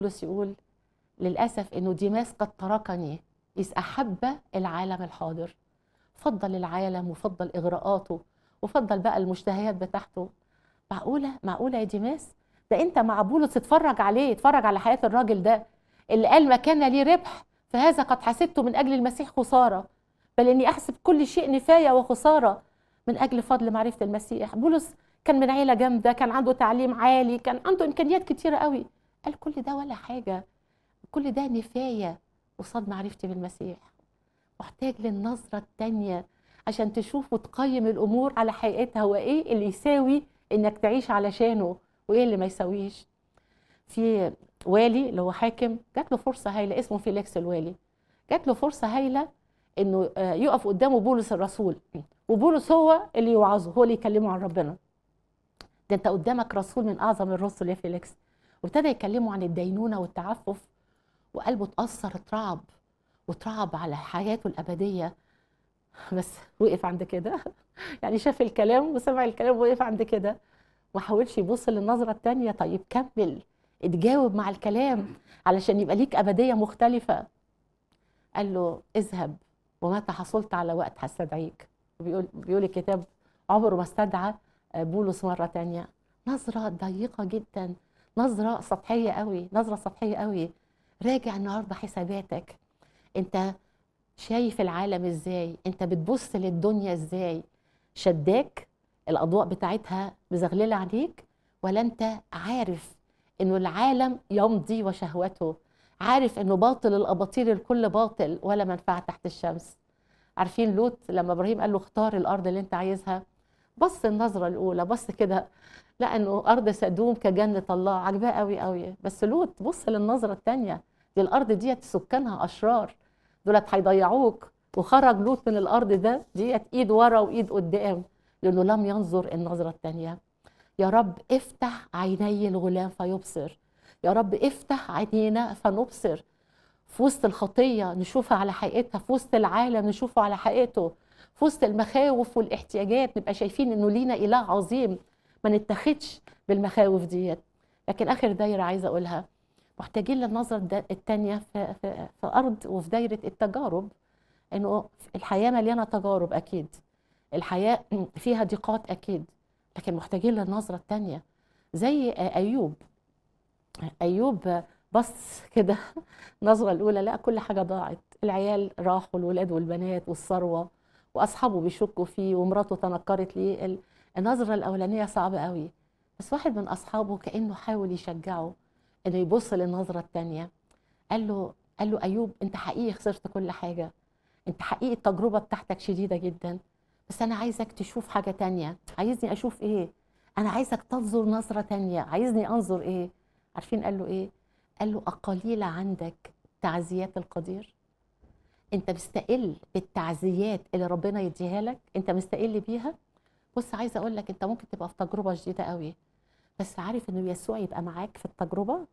بولس يقول للاسف انه ديماس قد تركني اذ احب العالم الحاضر فضل العالم وفضل اغراءاته وفضل بقى المشتهيات بتاعته معقوله معقوله يا ديماس ده انت مع بولس اتفرج عليه اتفرج على حياه الراجل ده اللي قال ما كان لي ربح فهذا قد حسبته من اجل المسيح خساره بل اني احسب كل شيء نفايه وخساره من اجل فضل معرفه المسيح بولس كان من عيله جامده كان عنده تعليم عالي كان عنده امكانيات كتيره قوي قال كل ده ولا حاجه كل ده نفايه قصاد معرفتي بالمسيح محتاج للنظره التانيه عشان تشوف وتقيم الامور على حقيقتها وايه اللي يساوي انك تعيش علشانه وايه اللي ما يساويش في والي اللي هو حاكم جات له فرصه هايله اسمه فيليكس الوالي جات له فرصه هايله انه آه، يقف قدامه بولس الرسول وبولس هو اللي يوعظه هو اللي يكلمه عن ربنا ده انت قدامك رسول من اعظم الرسل يا فيليكس وابتدى يكلمه عن الدينونه والتعفف وقلبه اتاثر اترعب واترعب على حياته الابديه بس وقف عند كده يعني شاف الكلام وسمع الكلام ووقف عند كده ما حاولش يبص للنظره التانيه طيب كمل اتجاوب مع الكلام علشان يبقى ليك ابديه مختلفه قال له اذهب ومتى حصلت على وقت هستدعيك بيقول بيقول الكتاب عمره ما استدعى بولس مره تانية نظره ضيقه جدا نظره سطحيه قوي نظره سطحيه قوي راجع النهارده حساباتك انت شايف العالم ازاي انت بتبص للدنيا ازاي شداك الاضواء بتاعتها مزغلله عليك ولا انت عارف انه العالم يمضي وشهوته عارف انه باطل الاباطيل الكل باطل ولا منفعه تحت الشمس عارفين لوط لما ابراهيم قال له اختار الارض اللي انت عايزها بص النظره الاولى بص كده لانه ارض سدوم كجنه الله عجباه قوي قوي بس لوط بص للنظره الثانيه دي الارض ديت سكانها اشرار دولت هيضيعوك وخرج لوط من الارض ده ديت ايد ورا وايد قدام لانه لم ينظر النظره الثانيه يا رب افتح عيني الغلام فيبصر يا رب افتح عينينا فنبصر في وسط الخطيه نشوفها على حقيقتها في وسط العالم نشوفه على حقيقته في وسط المخاوف والاحتياجات نبقى شايفين انه لينا اله عظيم ما نتخدش بالمخاوف ديت لكن اخر دايره عايزه اقولها محتاجين للنظرة التانية في, في, في أرض وفي دايرة التجارب إنه الحياة مليانة تجارب أكيد الحياة فيها ضيقات أكيد لكن محتاجين للنظرة التانية زي أيوب أيوب بص كده النظرة الأولى لا كل حاجة ضاعت العيال راحوا الولاد والبنات والثروة وأصحابه بيشكوا فيه ومراته تنكرت ليه النظرة الأولانية صعبة قوي بس واحد من أصحابه كأنه حاول يشجعه انه يبص للنظره الثانيه قال له قال له ايوب انت حقيقي خسرت كل حاجه انت حقيقي التجربه بتاعتك شديده جدا بس انا عايزك تشوف حاجه تانية عايزني اشوف ايه انا عايزك تنظر نظره تانية عايزني انظر ايه عارفين قال له ايه قال له اقليل عندك تعزيات القدير انت مستقل بالتعزيات اللي ربنا يديها لك انت مستقل بيها بص عايزه اقول لك انت ممكن تبقى في تجربه شديده قوي بس عارف انه يسوع يبقى معاك في التجربه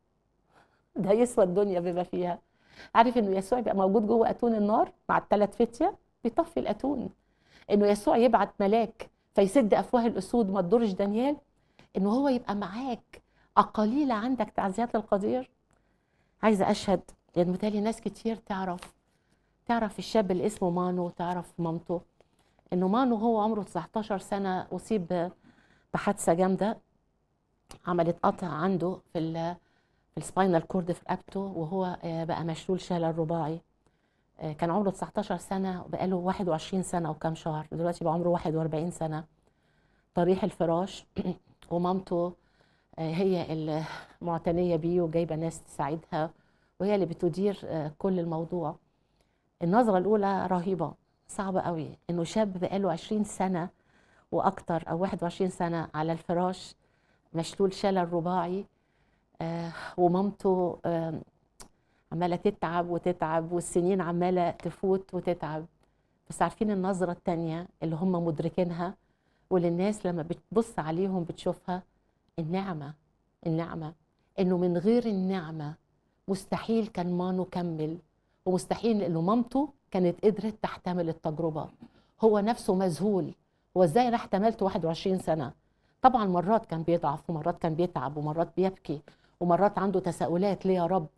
ده يسوى الدنيا بما فيها عارف انه يسوع يبقى موجود جوه اتون النار مع الثلاث فتيه بيطفي الاتون انه يسوع يبعت ملاك فيسد افواه الاسود ما تضرش دانيال انه هو يبقى معاك اقاليل عندك تعزيات القدير عايزه اشهد لان متهيألي ناس كتير تعرف تعرف الشاب اللي اسمه مانو تعرف مامته انه مانو هو عمره 19 سنه اصيب بحادثه جامده عملت قطع عنده في ال في السباينال كورد في رقبته وهو بقى مشلول شلل رباعي كان عمره 19 سنه وبقى له 21 سنه وكام شهر دلوقتي بقى عمره 41 سنه طريح الفراش ومامته هي المعتنيه بيه وجايبه ناس تساعدها وهي اللي بتدير كل الموضوع النظره الاولى رهيبه صعبه قوي انه شاب بقاله 20 سنه واكتر او 21 سنه على الفراش مشلول شلل رباعي آه ومامته آه عماله تتعب وتتعب والسنين عماله تفوت وتتعب بس عارفين النظره التانية اللي هم مدركينها وللناس لما بتبص عليهم بتشوفها النعمه النعمه انه من غير النعمه مستحيل كان مانو كمل ومستحيل انه مامته كانت قدرت تحتمل التجربه هو نفسه مذهول هو ازاي انا احتملت 21 سنه طبعا مرات كان بيضعف ومرات كان بيتعب ومرات بيبكي ومرات عنده تساؤلات ليه يا رب